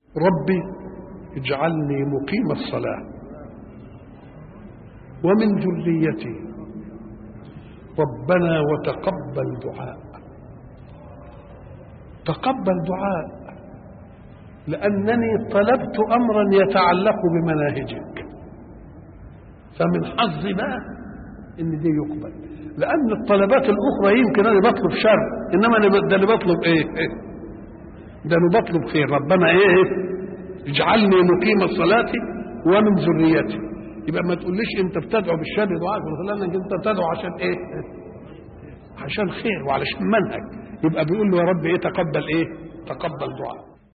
ربي اجعلني مقيم الصلاة ومن ذريتي ربنا وتقبل دعاء تقبل دعاء لأنني طلبت أمرا يتعلق بمناهجك فمن حظي بقى إن دي يقبل لأن الطلبات الأخرى يمكن أنا بطلب شر إنما أنا ده اللي بطلب إيه؟ ده أنا بطلب خير ربنا إيه؟ اجعلني مقيم الصلاة ومن ذريتي يبقى ما تقوليش أنت بتدعو بالشر دعاء لأنك أنت بتدعو عشان إيه؟ عشان خير وعلشان منهج يبقى بيقول له يا رب إيه تقبل إيه؟ تقبل دعاء